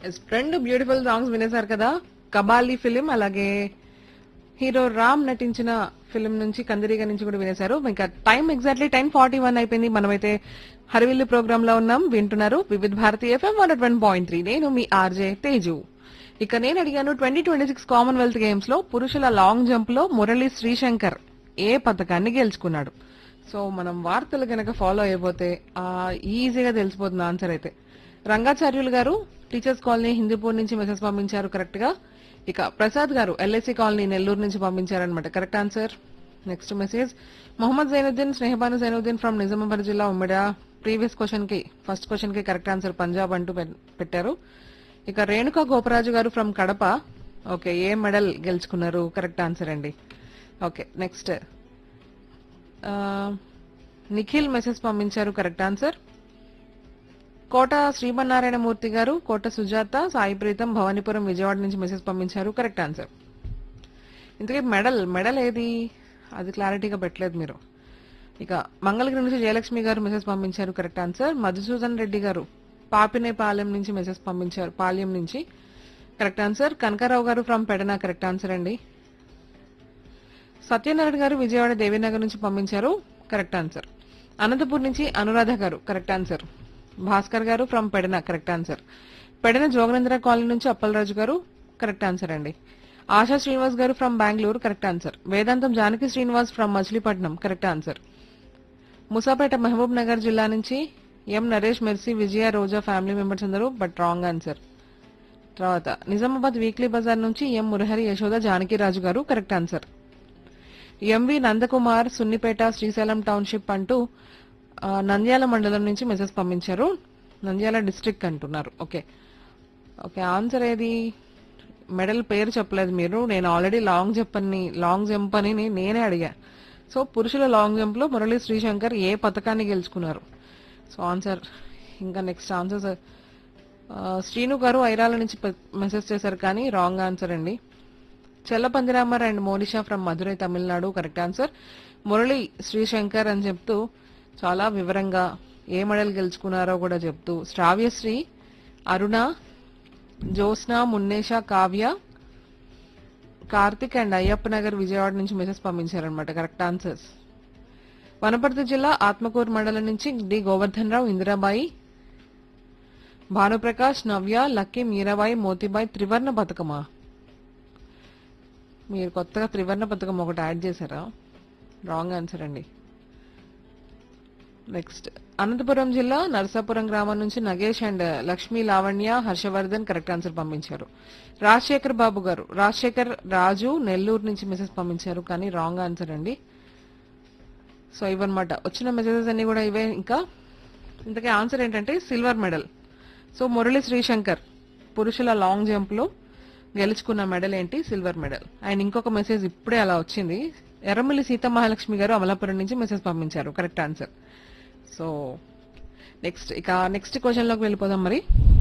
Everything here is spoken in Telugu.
ఎస్ రెండు బ్యూటిఫుల్ సాంగ్స్ వినేశారు కదా కబాలి ఫిలిం అలాగే హీరో రామ్ నటించిన ఫిలిం నుంచి కందిరిగా నుంచి కూడా వినేశారు ఇంకా time exactly ten forty one అయిపోయింది మనమైతే హరివిల్లు ప్రోగ్రామ్ లో ఉన్నాం వింటున్నారు Vividh Bharati FM one one point three నేను మీ ఆర్జే తేజు ఇక నేను అడిగాను twenty twenty six Commonwealth Games లో పురుషుల లాంగ్ జంప్ లో మురళి శ్రీశంకర్ ఏ పథకాన్ని గెలుచుకున్నాడు సో మనం వార్తలు గనక ఫాలో అయిపోతే ఆ ఈజీగా తెలిసిపోతుంది ఆన్సర్ అయితే రంగాచార్యులు గారు టీచర్స్ కాలనీ హిందూపూర్ నుంచి మెసేజ్ పంపించారు కరెక్ట్ గా ఇక ప్రసాద్ గారు ఎల్ఐసి కాలనీ నెల్లూరు నుంచి పంపించారనమాట correct answer next message Mohammed Zainuddin Snehabanu Zainuddin from Nizamabad జిల్లా ఉమ్మడి ప్రీవియస్ క్వశ్చన్ కి ఫస్ట్ క్వశ్చన్ కి కరెక్ట్ ఆన్సర్ పంజాబ్ అంటూ పె- పెట్టారు ఇక రేణుకా గోపరాజు గారు ఫ్రమ్ కడప ఓకే ఏ మెడల్ గెలుచుకున్నారు కరెక్ట్ ఆన్సర్ అండి ఓకే నెక్స్ట్ నిఖిల్ మెసేజ్ పంపించారు కరెక్ట్ ఆన్సర్ కోట శ్రీమన్నారాయణ మూర్తి గారు కోట సుజాత సాయి ప్రీతం భవానీపురం విజయవాడ నుంచి మెసేజ్ పంపించారు కరెక్ట్ ఆన్సర్ ఇంతకీ మెడల్ మెడల్ ఏది అది క్లారిటీగా పెట్టలేదు మీరు ఇక మంగళగిరి నుంచి జయలక్ష్మి గారు మెసేజ్ పంపించారు కరెక్ట్ ఆన్సర్ మధుసూదన్ రెడ్డి గారు పాపినే పాలెం నుంచి మెసేజ్ పంపించారు పాలెం నుంచి కరెక్ట్ ఆన్సర్ కనకారావు గారు ఫ్రమ్ పెడన కరెక్ట్ ఆన్సర్ అండి సత్యనారాయణ గారు విజయవాడ దేవీనగర్ నుంచి పంపించారు కరెక్ట్ ఆన్సర్ అనంతపూర్ నుంచి అనురాధ గారు correct answer Bhaskar garu from Pedana correct answer Pedana Joganendra colony నుంచి అప్పలరాజు గారు కరెక్ట్ ఆన్సర్ అండి ఆశా శ్రీనివాస్ గారు from Bengaluru correct answer Vedantam Janaki Srinivas from Machilipatnam correct answer Musapeta Mahabub Nagar జిల్లా నుంచి M Naresh Mercy Vijaya Roja family members అందరూ బట్ రాంగ్ ఆన్సర్ తర్వాత నిజామాబాద్ వీక్లీ బజార్ నుంచి ఎం Murahari Yashoda Janakiraju garu correct answer M V Nandakumar Sunnipeta Srisailam township అంటూ ఆ, నంద్యాల మండలం నుంచి మెసేజ్ పంపించారు నంద్యాల డిస్ట్రిక్ట్ అంటున్నారు ఓకే ఓకే ఆన్సర్ ఏది మెడల్ పేరు చెప్పలేదు మీరు నేను ఆల్రెడీ లాంగ్ జంప్ అని లాంగ్ జంప్ అని నే- నేనే అడిగా సో పురుషుల లాంగ్ జంప్ లో మురళీ శ్రీశంకర్ ఏ పథకాన్ని గెలుచుకున్నారు సో ఆన్సర్ ఇంకా నెక్స్ట్ ఆన్సర్స్ శ్రీను గారు ఐరాల నుంచి మెసేజ్ చేశారు కానీ రాంగ్ ఆన్సర్ అండి Chellapandiramar and Monisha from Madurai Tamil Nadu correct answer Murali Sreeshankar అని చెప్తూ చాలా వివరంగా ఏ మెడల్ గెలుచుకున్నారో కూడా చెప్తూ శ్రావ్యశ్రీ అరుణ జ్యోత్స్న మున్నేష కావ్య కార్తిక్ అండ్ అయ్యప్ప నగర్ విజయవాడ నుంచి మెసేజ్ పంపించారనమాట కరెక్ట్ ఆన్సర్స్ వనపర్తి జిల్లా ఆత్మకూరు మండలం నుంచి డి గోవర్ధన్ రావు ఇందిరాబాయి భానుప్రకాష్ నవ్య లక్కీ మీరాబాయి మోతీబాయి త్రివర్ణ పథకమా మీరు కొత్తగా త్రివర్ణ పథకం ఒకటి యాడ్ చేశారా రాంగ్ ఆన్సర్ అండి నెక్స్ట్ అనంతపురం జిల్లా నరసాపురం గ్రామం నుంచి Nagesh and Lakshmi Lavanya Harshavardhan correct answer పంపించారు రాజశేఖర్ బాబు గారు రాజశేఖర్ రాజు నెల్లూరు నుంచి మెసేజ్ పంపించారు కానీ రాంగ్ ఆన్సర్ అండి సో ఇవన్నమాట వచ్చిన మెసేజెస్ అన్ని కూడా ఇవే ఇంకా ఇంతకీ ఆన్సర్ ఏంటంటే silver medal so Murali Sreeshankar పురుషుల లాంగ్ జంప్ లో గెలుచుకున్న మెడల్ ఏంటి సిల్వర్ మెడల్ అండ్ ఇంకొక మెసేజ్ ఇప్పుడే అలా వచ్చింది ఎర్రమల్లి సీతమహాలక్ష్మి గారు అమలాపురం నుంచి మెసేజ్ పంపించారు కరెక్ట్ ఆన్సర్ సో నెక్స్ట్ ఇక నెక్స్ట్ క్వశ్చన్ లోకి వెళ్ళిపోదాం మరి